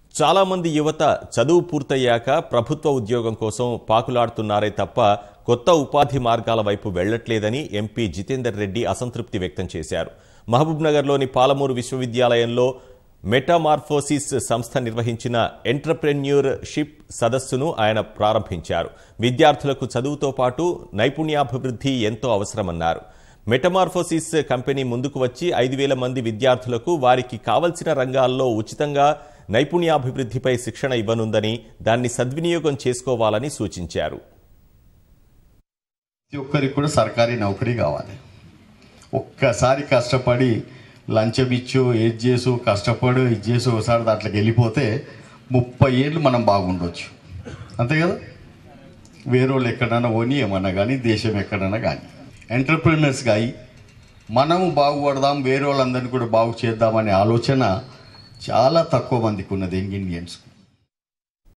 చాలామంది యువత చదువు పూర్తయ్యాక ప్రభుత్వ ఉద్యోగం కోసం పాకులాడుతున్నారే తప్ప కొత్త ఉపాధి మార్గాల వైపు వెళ్లట్లేదని ఎంపీ జితేందర్ రెడ్డి అసంతృప్తి వ్యక్తం చేశారు మహబూబ్నగర్లోని పాలమూరు విశ్వవిద్యాలయంలో మెటామార్ఫోసిస్ సంస్థ నిర్వహించిన ఎంటర్ప్రెన్యూర్షిప్ సదస్సును ఆయన ప్రారంభించారు విద్యార్థులకు చదువుతో పాటు నైపుణ్యాభివృద్ధి ఎంతో అవసరమన్నారు మెటమార్ఫోసిస్ కంపెనీ ముందుకు వచ్చి ఐదు వేల మంది విద్యార్థులకు వారికి కావలసిన రంగాల్లో ఉచితంగా నైపుణ్యాభివృద్ధిపై శిక్షణ ఇవ్వనుందని దాన్ని సద్వినియోగం చేసుకోవాలని సూచించారు ప్రతి ఒక్కరికి కూడా సర్కారీ నౌకరీ కావాలి ఒక్కసారి కష్టపడి లంచం ఇచ్చు ఏది చేసు కష్టపడు ఇది చేసు ఒకసారి దాంట్లోకి వెళ్ళిపోతే ముప్పై ఏళ్ళు మనం బాగుండొచ్చు అంతే కదా వేరే వాళ్ళు ఎక్కడైనా పోని ఏమన్నా కానీ దేశం ఎక్కడైనా కానీ ఎంటర్ప్రీనర్స్గా అయి మనము బాగుపడదాం వేరే వాళ్ళందరినీ కూడా బాగు చేద్దామనే ఆలోచన చాలా తక్కువ మందికి ఉన్నది యంగ్ ఇండియన్స్కు